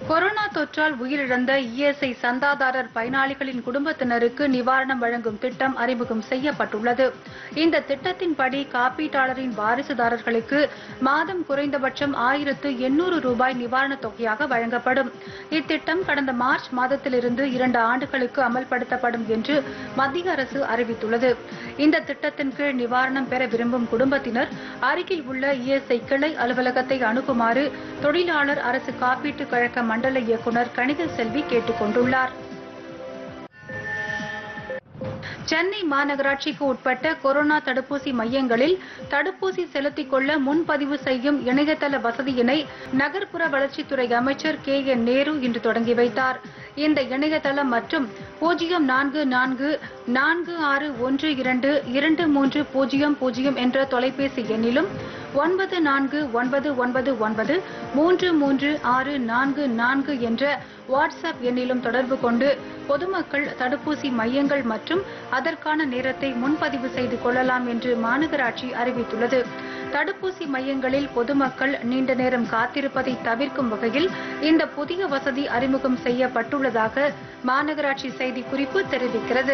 corona தொற்றால் உயிரிழந்த ESI சந்தாதாரர் பயனாளிகளின் குடும்பத்தினருக்கு நிவாரணம் வழங்கும் திட்டம் அறிமுகம் செய்யப்பட்டுள்ளது இந்த திட்டத்தின்படி காப்பீட்டாளரின் வாரிசுதாரர்களுக்கு மாதம் குறைந்தபட்சம் ஆயிரத்து எண்ணூறு ரூபாய் நிவாரணத் தொகையாக வழங்கப்படும் இத்திட்டம் கடந்த மார்ச் மாதத்திலிருந்து இரண்டு ஆண்டுகளுக்கு அமல்படுத்தப்படும் என்று மத்திய அரசு அறிவித்துள்ளது இந்த திட்டத்தின் கீழ் நிவாரணம் பெற விரும்பும் குடும்பத்தினர் அருகில் உள்ள இஎஸ்ஐ கிளை அலுவலகத்தை அணுகுமாறு தொழிலாளர் அரசு காப்பீட்டு கழக மண்டல இயக்குநர் கணித செல்வி கேட்டுக் கொண்டுள்ளார் சென்னை மாநகராட்சிக்கு உட்பட்ட கொரோனா தடுப்பூசி மையங்களில் தடுப்பூசி செலுத்திக் கொள்ள முன்பதிவு செய்யும் இணையதள வசதியினை நகர்ப்புற வளர்ச்சித்துறை அமைச்சர் கே என் நேரு இன்று தொடங்கி வைத்தார் இந்த இணையதளம் மற்றும் பூஜ்ஜியம் நான்கு நான்கு நான்கு ஆறு ஒன்று இரண்டு இரண்டு மூன்று பூஜ்ஜியம் பூஜ்ஜியம் என்ற தொலைபேசி எண்ணிலும் ஒன்பது நான்கு ஒன்பது ஒன்பது ஒன்பது மூன்று மூன்று ஆறு நான்கு நான்கு என்ற வாட்ஸ்அப் எண்ணிலும் தொடர்பு கொண்டு பொதுமக்கள் தடுப்பூசி மையங்கள் மற்றும் அதற்கான நேரத்தை முன்பதிவு செய்து கொள்ளலாம் என்று மாநகராட்சி அறிவித்துள்ளது தடுப்பூசி மையங்களில் பொதுமக்கள் நீண்ட நேரம் காத்திருப்பதை தவிர்க்கும் வகையில் இந்த புதிய வசதி அறிமுகம் செய்யப்பட்டுள்ளதாக மாநகராட்சி செய்திக்குறிப்பு தெரிவிக்கிறது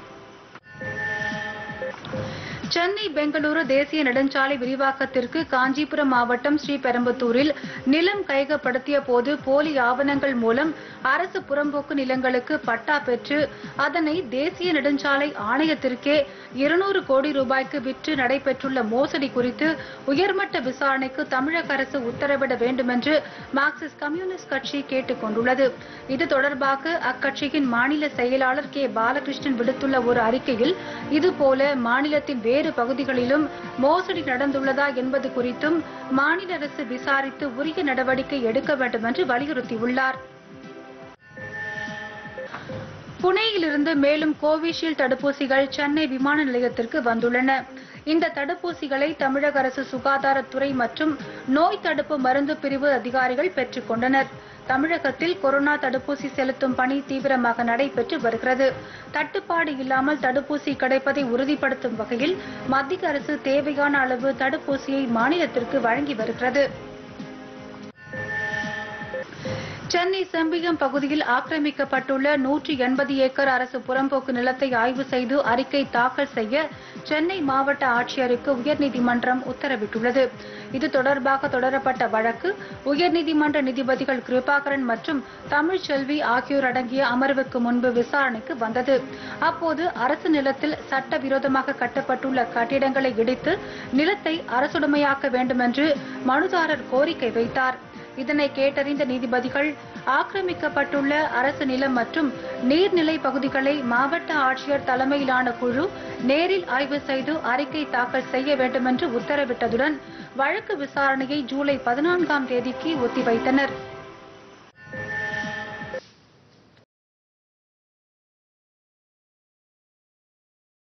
சென்னை பெங்களூரு தேசிய நெடுஞ்சாலை விரிவாக்கத்திற்கு காஞ்சிபுரம் மாவட்டம் ஸ்ரீபெரும்புத்தூரில் நிலம் கையகப்படுத்திய போது போலி ஆவணங்கள் மூலம் அரசு புறம்போக்கு நிலங்களுக்கு பட்டா பெற்று அதனை தேசிய நெடுஞ்சாலை ஆணையத்திற்கே இருநூறு கோடி ரூபாய்க்கு விற்று நடைபெற்றுள்ள மோசடி குறித்து உயர்மட்ட விசாரணைக்கு தமிழக அரசு உத்தரவிட வேண்டுமென்று மார்க்சிஸ்ட் கம்யூனிஸ்ட் கட்சி கேட்டுக் கொண்டுள்ளது இது தொடர்பாக அக்கட்சியின் மாநில செயலாளர் கே பாலகிருஷ்ணன் விடுத்துள்ள ஒரு அறிக்கையில் இதுபோல மாநிலத்தின் வேறு பகுதிகளிலும் மோசடி நடந்துள்ளதா என்பது குறித்தும் மாநில அரசு விசாரித்து உரிய நடவடிக்கை எடுக்க வேண்டும் என்று வலியுறுத்தியுள்ளார் புனேயிலிருந்து மேலும் கோவிஷீல்டு தடுப்பூசிகள் சென்னை விமான நிலையத்திற்கு வந்துள்ளன இந்த தடுப்பூசிகளை தமிழக அரசு சுகாதாரத்துறை மற்றும் நோய் தடுப்பு மருந்து பிரிவு அதிகாரிகள் பெற்றுக் கொண்டனர் தமிழகத்தில் கொரோனா தடுப்பூசி செலுத்தும் பணி தீவிரமாக நடைபெற்று வருகிறது தட்டுப்பாடு இல்லாமல் தடுப்பூசி கிடைப்பதை உறுதிப்படுத்தும் வகையில் மத்திய அரசு தேவையான அளவு தடுப்பூசியை மாநிலத்திற்கு வழங்கி வருகிறது சென்னை செம்பியம் பகுதியில் ஆக்கிரமிக்கப்பட்டுள்ள நூற்றி எண்பது ஏக்கர் அரசு புறம்போக்கு நிலத்தை ஆய்வு செய்து அறிக்கை தாக்கல் செய்ய சென்னை மாவட்ட ஆட்சியருக்கு உயர்நீதிமன்றம் உத்தரவிட்டுள்ளது இது தொடர்பாக தொடரப்பட்ட வழக்கு உயர்நீதிமன்ற நீதிபதிகள் கிருபாகரன் மற்றும் தமிழ்ச்செல்வி ஆகியோர் அடங்கிய அமர்வுக்கு முன்பு விசாரணைக்கு வந்தது அப்போது அரசு நிலத்தில் சட்டவிரோதமாக கட்டப்பட்டுள்ள கட்டிடங்களை இடித்து நிலத்தை அரசுடைமையாக்க வேண்டுமென்று மனுதாரர் கோரிக்கை வைத்தார் இதனை கேட்டறிந்த நீதிபதிகள் ஆக்கிரமிக்கப்பட்டுள்ள அரசு நிலம் மற்றும் நீர்நிலை பகுதிகளை மாவட்ட ஆட்சியர் தலைமையிலான குழு நேரில் ஆய்வு செய்து அறிக்கை தாக்கல் செய்ய வேண்டுமென்று உத்தரவிட்டதுடன் வழக்கு விசாரணையை ஜூலை பதினான்காம் தேதிக்கு ஒத்திவைத்தனர்